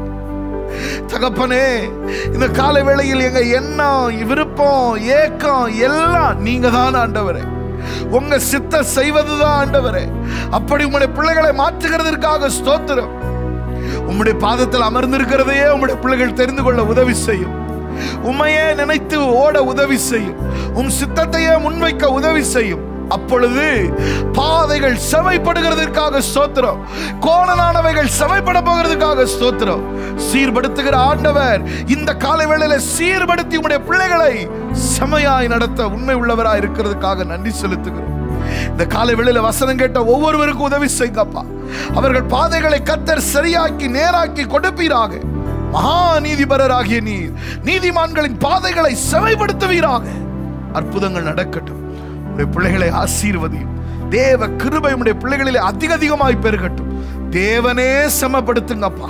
தகப்பனே இந்த காலை வேளையில் எங்க எண்ணம் விருப்பம் ஏக்கம் எல்லாம் நீங்க தான் ஆண்டவரே உங்க சித்த செய்வதுதான் ஆண்டவரே அப்படி உங்களுடைய பிள்ளைகளை மாற்றுகிறதற்காக ஸ்தோத்திரம் உம்முடைய பாதத்தில் அமர்ந்திருக்கிறதையே உம்முடைய பிள்ளைகள் தெரிந்து கொள்ள உதவி செய்யும் உம்மையே நினைத்து ஓட உதவி செய்யும் உம் சித்தத்தையே முன்வைக்க உதவி செய்யும் அப்பொழுது பாதைகள் செவைப்படுகிறதற்காக ஸ்தோத்திரம் கோணலானவைகள் செவைப்பட போகிறதுக்காக ஸ்தோத்திரம் சீர்படுத்துகிற ஆண்டவர் இந்த காலை வேளையில சீர்படுத்தி உம்முடைய பிள்ளைகளை செமையாய் நடத்த உண்மை உள்ளவராய் இருக்கிறதுக்காக நன்றி செலுத்துகிறோம் இந்த காலை வேளையில வசனம் கேட்ட ஒவ்வொருவருக்கும் உதவி செய்யுங்கப்பா அவர்கள் பாதைகளை கத்தர் சரியாக்கி நேராக்கி கொடுப்பீராக மகா நீதிபரராகிய நீர் நீதிமான்களின் பாதைகளை செவைப்படுத்துவீராக அற்புதங்கள் நடக்கட்டும் உடைய பிள்ளைகளை ஆசீர்வதியும் தேவ கிருபை உடைய பிள்ளைகளிலே அதிக அதிகமாய் பெருகட்டும் தேவனே சமப்படுத்துங்கப்பா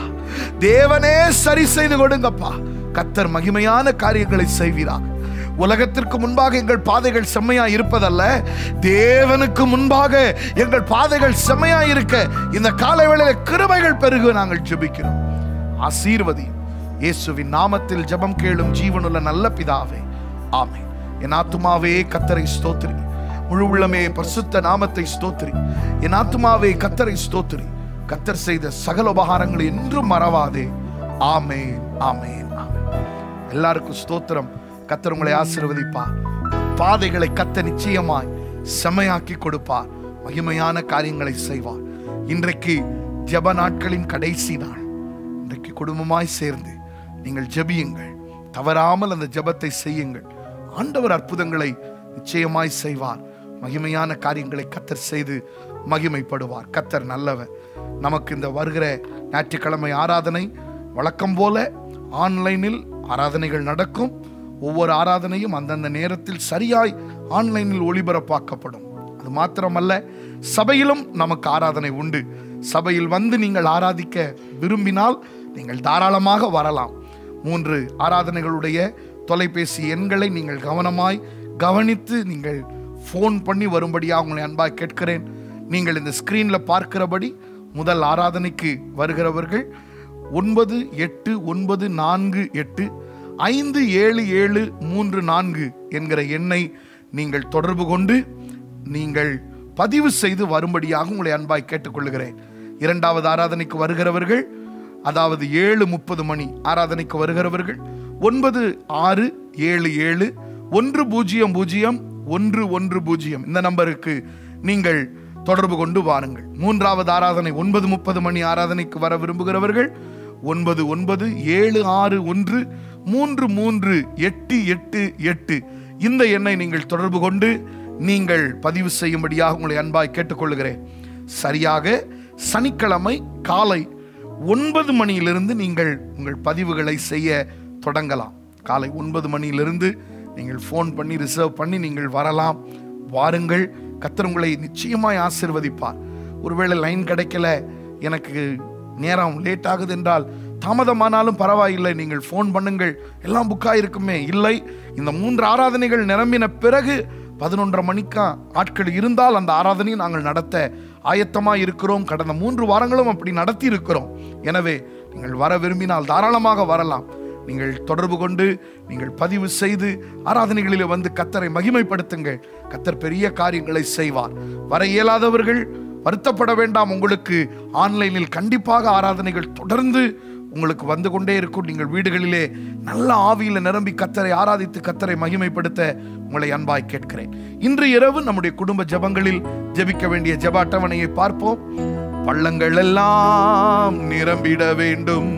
தேவனே சரி செய்து கொடுங்கப்பா கத்தர் மகிமையான காரியங்களை செய்வீராக உலகத்திற்கு முன்பாக எங்கள் பாதைகள் செம்மையா இருப்பதல்ல தேவனுக்கு முன்பாக எங்கள் பாதைகள் செம்மையா இருக்க இந்த காலை வேளையில கிருபைகள் பெருக நாங்கள் ஜெபிக்கிறோம் ஆசீர்வதியும் இயேசுவின் நாமத்தில் ஜெபம் கேளும் ஜீவனுள்ள நல்ல பிதாவே ஆமென் என் ஆத்துமாவே கத்தரை ஸ்தோத்திரி முழு உள்ளமே பரிசுத்த நாமத்தை ஸ்தோத்திரி என் ஆத்துமாவே கத்தரை ஸ்தோத்திரி கத்தர் செய்த சகல உபகாரங்களை என்றும் மறவாதே ஆமேன் ஆமேன் ஆமேன் எல்லாருக்கும் ஸ்தோத்திரம் கத்தர் உங்களை ஆசீர்வதிப்பார் பாதைகளை கத்த நிச்சயமாய் செமையாக்கி கொடுப்பார் மகிமையான காரியங்களை செய்வார் இன்றைக்கு ஜெப நாட்களின் கடைசி நாள் இன்றைக்கு குடும்பமாய் சேர்ந்து நீங்கள் ஜெபியுங்கள் தவறாமல் அந்த ஜெபத்தை செய்யுங்கள் ஆண்டவர் அற்புதங்களை நிச்சயமாய் செய்வார் மகிமையான காரியங்களை கத்தர் செய்து மகிமைப்படுவார் கத்தர் நல்லவர் நமக்கு இந்த வருகிற ஞாயிற்றுக்கிழமை ஆராதனை வழக்கம் போல ஆன்லைனில் ஆராதனைகள் நடக்கும் ஒவ்வொரு ஆராதனையும் அந்தந்த நேரத்தில் சரியாய் ஆன்லைனில் ஒளிபரப்பாக்கப்படும் அது மாத்திரமல்ல சபையிலும் நமக்கு ஆராதனை உண்டு சபையில் வந்து நீங்கள் ஆராதிக்க விரும்பினால் நீங்கள் தாராளமாக வரலாம் மூன்று ஆராதனைகளுடைய தொலைபேசி எண்களை நீங்கள் கவனமாய் கவனித்து நீங்கள் ஃபோன் பண்ணி வரும்படியாக உங்களை அன்பாக கேட்கிறேன் நீங்கள் இந்த ஸ்க்ரீனில் பார்க்கிறபடி முதல் ஆராதனைக்கு வருகிறவர்கள் ஒன்பது எட்டு ஒன்பது நான்கு எட்டு ஐந்து ஏழு ஏழு மூன்று நான்கு என்கிற எண்ணை நீங்கள் தொடர்பு கொண்டு நீங்கள் பதிவு செய்து வரும்படியாக உங்களை அன்பாய் கேட்டுக்கொள்கிறேன் இரண்டாவது ஆராதனைக்கு வருகிறவர்கள் அதாவது ஏழு முப்பது மணி ஆராதனைக்கு வருகிறவர்கள் ஒன்பது ஆறு ஏழு ஏழு ஒன்று பூஜ்ஜியம் பூஜ்ஜியம் ஒன்று ஒன்று பூஜ்ஜியம் இந்த நம்பருக்கு நீங்கள் தொடர்பு கொண்டு வாருங்கள் மூன்றாவது ஆராதனை ஒன்பது முப்பது மணி ஆராதனைக்கு வர விரும்புகிறவர்கள் ஒன்பது ஒன்பது ஏழு ஆறு ஒன்று மூன்று மூன்று எட்டு எட்டு எட்டு இந்த எண்ணை நீங்கள் தொடர்பு கொண்டு நீங்கள் பதிவு செய்யும்படியாக உங்களை அன்பாய் கேட்டுக்கொள்கிறேன் சரியாக சனிக்கிழமை காலை ஒன்பது மணியிலிருந்து நீங்கள் உங்கள் பதிவுகளை செய்ய தொடங்கலாம் காலை ஒன்பது மணியிலிருந்து நீங்கள் ஃபோன் பண்ணி ரிசர்வ் பண்ணி நீங்கள் வரலாம் வாருங்கள் கத்தர் உங்களை நிச்சயமாய் ஆசிர்வதிப்பார் ஒருவேளை லைன் கிடைக்கல எனக்கு நேரம் லேட் ஆகுது என்றால் தாமதமானாலும் பரவாயில்லை நீங்கள் ஃபோன் பண்ணுங்கள் எல்லாம் புக்காக இருக்குமே இல்லை இந்த மூன்று ஆராதனைகள் நிரம்பின பிறகு பதினொன்றரை மணிக்கா ஆட்கள் இருந்தால் அந்த ஆராதனையை நாங்கள் நடத்த ஆயத்தமாக இருக்கிறோம் கடந்த மூன்று வாரங்களும் அப்படி நடத்தி இருக்கிறோம் எனவே நீங்கள் வர விரும்பினால் தாராளமாக வரலாம் நீங்கள் தொடர்பு கொண்டு நீங்கள் பதிவு செய்து ஆராதனைகளில் வந்து கத்தரை மகிமைப்படுத்துங்கள் கத்தர் பெரிய காரியங்களை செய்வார் வர இயலாதவர்கள் வருத்தப்பட வேண்டாம் உங்களுக்கு ஆன்லைனில் கண்டிப்பாக ஆராதனைகள் தொடர்ந்து உங்களுக்கு வந்து கொண்டே இருக்கும் நீங்கள் வீடுகளிலே நல்ல ஆவியில் நிரம்பி கத்தரை ஆராதித்து கத்தரை மகிமைப்படுத்த உங்களை அன்பாய் கேட்கிறேன் இன்று இரவு நம்முடைய குடும்ப ஜெபங்களில் ஜெபிக்க வேண்டிய ஜெப அட்டவணையை பார்ப்போம் பள்ளங்கள் எல்லாம் நிரம்பிட வேண்டும்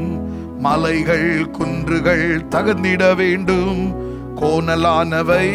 மலைகள் குன்றுகள் தகுந்திட வேண்டும் கோணலானவை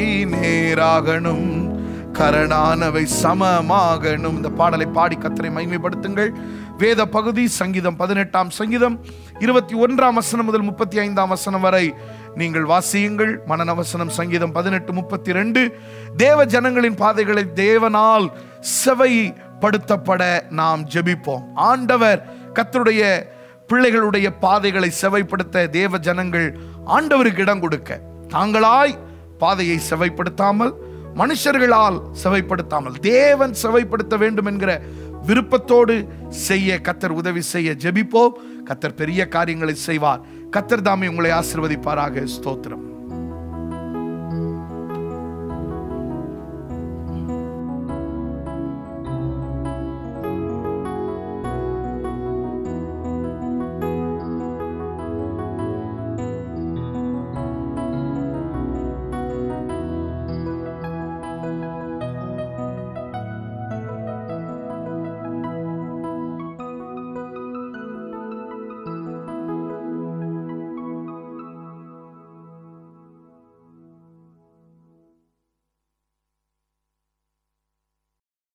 நேராகணும் கரணானவை சமமாகணும் இந்த பாடலை பாடி கத்தரை மகிமைப்படுத்துங்கள் வேத பகுதி சங்கீதம் பதினெட்டாம் சங்கீதம் இருபத்தி ஒன்றாம் வசனம் முதல் முப்பத்தி ஐந்தாம் வசனம் வரை நீங்கள் வாசியுங்கள் மனநவசனம் சங்கீதம் பதினெட்டு முப்பத்தி ரெண்டு தேவ ஜனங்களின் பாதைகளை தேவனால் செவைப்படுத்தப்பட நாம் ஜெபிப்போம் ஆண்டவர் கர்த்தருடைய பிள்ளைகளுடைய பாதைகளை செவைப்படுத்த தேவ ஜனங்கள் ஆண்டவருக்கு இடம் கொடுக்க தாங்களாய் பாதையை செவைப்படுத்தாமல் மனுஷர்களால் செவைப்படுத்தாமல் தேவன் செவைப்படுத்த வேண்டும் என்கிற விருப்பத்தோடு செய்ய கத்தர் உதவி செய்ய ஜெபிப்போம் கத்தர் பெரிய காரியங்களை செய்வார் கத்தர் தாமே உங்களை ஆசிர்வதிப்பாராக ஸ்தோத்திரம்